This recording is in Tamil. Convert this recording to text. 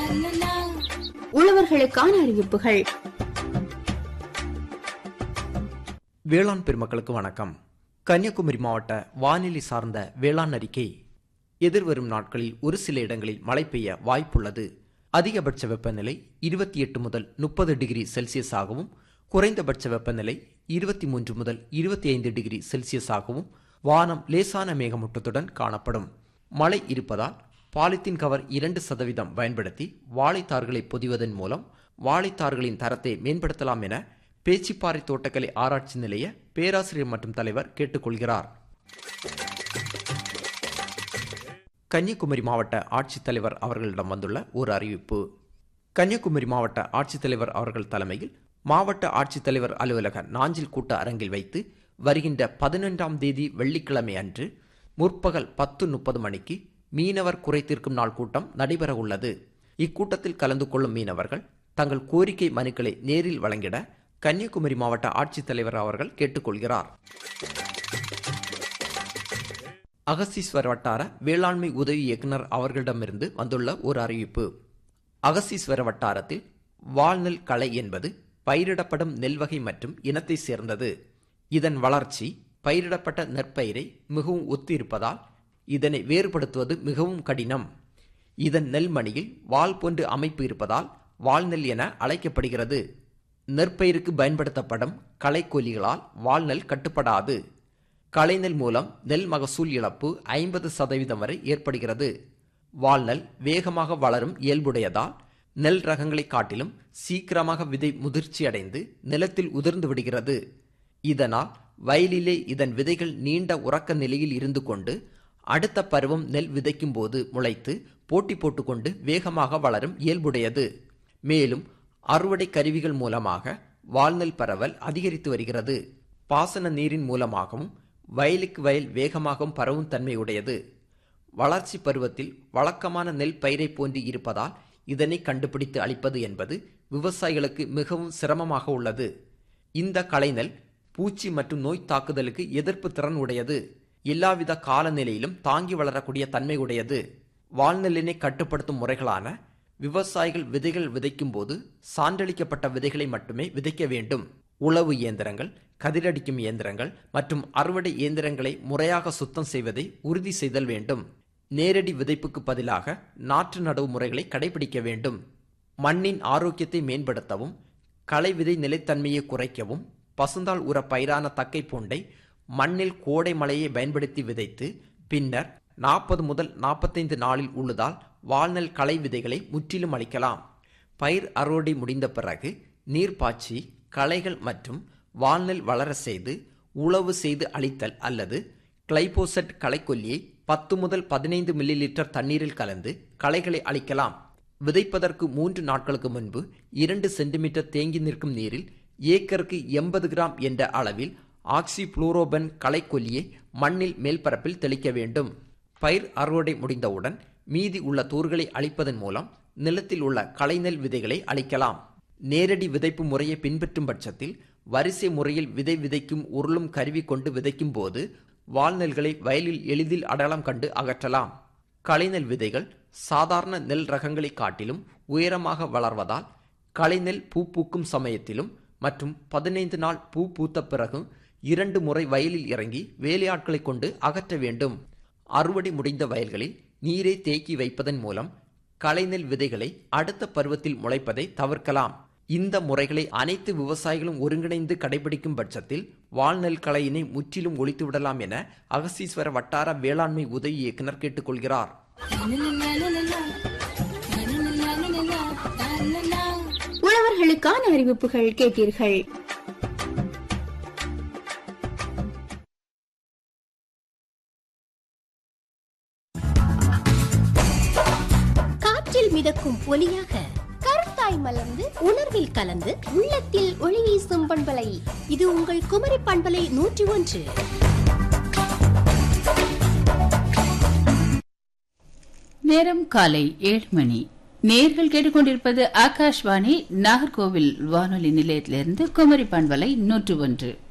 உழவர்களுக்கான அறிவிப்புகள் வேளாண் பெருமக்களுக்கு வணக்கம் கன்னியாகுமரி மாவட்ட வானிலை சார்ந்த வேளாண் அறிக்கை எதிர்வரும் நாட்களில் ஒரு சில இடங்களில் மழை பெய்ய வாய்ப்புள்ளது அதிகபட்ச வெப்பநிலை இருபத்தி எட்டு முதல் முப்பது டிகிரி செல்சியஸாகவும் குறைந்தபட்ச வெப்பநிலை இருபத்தி மூன்று முதல் இருபத்தி ஐந்து டிகிரி செல்சியஸாகவும் வானம் லேசான மேகமூட்டத்துடன் காணப்படும் மழை இருப்பதால் பாலித்தீன் கவர் இரண்டு சதவீதம் பயன்படுத்தி வாழைத்தார்களை பொதிவதன் மூலம் வாழைத்தார்களின் தரத்தை மேம்படுத்தலாம் என பேச்சிப்பாறை தோட்டக்கலை ஆராய்ச்சி நிலைய பேராசிரியர் மற்றும் தலைவர் கேட்டுக்கொள்கிறார் கன்னியாகுமரி மாவட்ட ஆட்சித்தலைவர் அவர்களிடம் வந்துள்ள ஒரு அறிவிப்பு கன்னியாகுமரி மாவட்ட ஆட்சித்தலைவர் அவர்கள் தலைமையில் மாவட்ட ஆட்சித்தலைவர் அலுவலக நாஞ்சில் கூட்ட அரங்கில் வைத்து வருகின்ற பதினொன்றாம் தேதி வெள்ளிக்கிழமை அன்று முற்பகல் பத்து முப்பது மணிக்கு மீனவர் குறை தீர்க்கும் நாள் கூட்டம் நடைபெற உள்ளது இக்கூட்டத்தில் கலந்து கொள்ளும் மீனவர்கள் தங்கள் கோரிக்கை மனுக்களை நேரில் வழங்கிட கன்னியாகுமரி மாவட்ட ஆட்சித்தலைவர் அவர்கள் கேட்டுக்கொள்கிறார் அகஸ்தீஸ்வர் வட்டார வேளாண்மை உதவி இயக்குனர் அவர்களிடமிருந்து வந்துள்ள ஒரு அறிவிப்பு அகஸ்தீஸ்வர வட்டாரத்தில் வால்நெல் களை என்பது பயிரிடப்படும் நெல் வகை மற்றும் இனத்தை சேர்ந்தது இதன் வளர்ச்சி பயிரிடப்பட்ட நெற்பயிரை மிகவும் ஒத்து இருப்பதால் இதனை வேறுபடுத்துவது மிகவும் கடினம் இதன் நெல்மணியில் வால் போன்று அமைப்பு இருப்பதால் வால்நெல் என அழைக்கப்படுகிறது நெற்பயிருக்கு பயன்படுத்தப்படும் களைக்கொல்லிகளால் வால்நெல் கட்டுப்படாது களைநெல் மூலம் நெல் மகசூல் இழப்பு ஐம்பது சதவீதம் வரை ஏற்படுகிறது வால்நெல் வேகமாக வளரும் இயல்புடையதால் நெல் ரகங்களை காட்டிலும் சீக்கிரமாக விதை முதிர்ச்சி அடைந்து நிலத்தில் உதிர்ந்து விடுகிறது இதனால் வயலிலே இதன் விதைகள் நீண்ட உறக்க நிலையில் இருந்து கொண்டு அடுத்த பருவம் நெல் விதைக்கும் போது முளைத்து போட்டி போட்டுக்கொண்டு வேகமாக வளரும் இயல்புடையது மேலும் அறுவடை கருவிகள் மூலமாக வால்நெல் பரவல் அதிகரித்து வருகிறது பாசன நீரின் மூலமாகவும் வயலுக்கு வயல் வேகமாகவும் பரவும் தன்மையுடையது வளர்ச்சி பருவத்தில் வழக்கமான நெல் பயிரை போன்று இருப்பதால் இதனை கண்டுபிடித்து அளிப்பது என்பது விவசாயிகளுக்கு மிகவும் சிரமமாக உள்ளது இந்த களைநெல் பூச்சி மற்றும் நோய் தாக்குதலுக்கு எதிர்ப்பு திறன் உடையது எல்லாவித காலநிலையிலும் தாங்கி வளரக்கூடிய தன்மை உடையது வாழ்நெல்லினை கட்டுப்படுத்தும் முறைகளான விவசாயிகள் விதைகள் விதைக்கும் போது சான்றளிக்கப்பட்ட விதைகளை மட்டுமே விதைக்க வேண்டும் உழவு இயந்திரங்கள் கதிரடிக்கும் இயந்திரங்கள் மற்றும் அறுவடை இயந்திரங்களை முறையாக சுத்தம் செய்வதை உறுதி செய்தல் வேண்டும் நேரடி விதைப்புக்கு பதிலாக நாற்று நடவு முறைகளை கடைபிடிக்க வேண்டும் மண்ணின் ஆரோக்கியத்தை மேம்படுத்தவும் களை விதை நிலைத்தன்மையை குறைக்கவும் பசுந்தாள் உர பயிரான தக்கை பூண்டை மண்ணில் கோடை மழையை பயன்படுத்தி விதைத்து பின்னர் நாற்பது முதல் நாற்பத்தைந்து நாளில் உழுதால் வாழ்நெல் களை விதைகளை முற்றிலும் அளிக்கலாம் பயிர் அறுவடை முடிந்த பிறகு நீர் பாய்ச்சி களைகள் மற்றும் வால்நெல் வளர செய்து உழவு செய்து அழித்தல் அல்லது கிளைபோசட் களைக்கொல்லியை பத்து முதல் பதினைந்து மில்லி லிட்டர் தண்ணீரில் கலந்து களைகளை அழிக்கலாம் விதைப்பதற்கு மூன்று நாட்களுக்கு முன்பு இரண்டு சென்டிமீட்டர் தேங்கி நிற்கும் நீரில் ஏக்கருக்கு எண்பது கிராம் என்ற அளவில் ஆக்சி புளூரோபன் களைக்கொல்லியை மண்ணில் மேல்பரப்பில் தெளிக்க வேண்டும் பயிர் அறுவடை முடிந்தவுடன் மீதி உள்ள தூர்களை அழிப்பதன் மூலம் நிலத்தில் உள்ள களைநெல் விதைகளை அழிக்கலாம் நேரடி விதைப்பு முறையை பின்பற்றும் பட்சத்தில் வரிசை முறையில் விதை விதைக்கும் உருளும் கருவி கொண்டு விதைக்கும் போது வால்நெல்களை வயலில் எளிதில் அடையாளம் கண்டு அகற்றலாம் களைநெல் விதைகள் சாதாரண நெல் ரகங்களை காட்டிலும் உயரமாக வளர்வதால் களைநெல் பூ பூக்கும் சமயத்திலும் மற்றும் பதினைந்து நாள் பூ பூத்த பிறகும் இரண்டு முறை வயலில் இறங்கி வேலையாட்களை கொண்டு அகற்ற வேண்டும் அறுவடை முடிந்த வயல்களில் நீரை தேக்கி வைப்பதன் மூலம் களைநெல் விதைகளை அடுத்த பருவத்தில் முளைப்பதை தவிர்க்கலாம் இந்த முறைகளை அனைத்து விவசாயிகளும் ஒருங்கிணைந்து கடைபிடிக்கும் பட்சத்தில் வால்நெல் களையினை முற்றிலும் ஒழித்துவிடலாம் என அகசீஸ்வர வட்டார வேளாண்மை உதவி இயக்குனர் கேட்டுக்கொள்கிறார் உழவர்களுக்கான அறிவிப்புகள் கேட்டீர்கள் காற்றில் மிதக்கும் ஒலியாக கருத்தாய் மலர்ந்து உணர்வில் கலந்து உள்ளத்தில் ஒளி வீசும் பண்பலை இது உங்கள் குமரி பண்பலை நூற்றி ஒன்று நேரம் காலை ஏழு மணி நேர்கள் கேட்டுக்கொண்டிருப்பது ஆகாஷ்வாணி நாகர்கோவில் வானொலி நிலையத்திலிருந்து குமரி பண்பலை நூற்று ஒன்று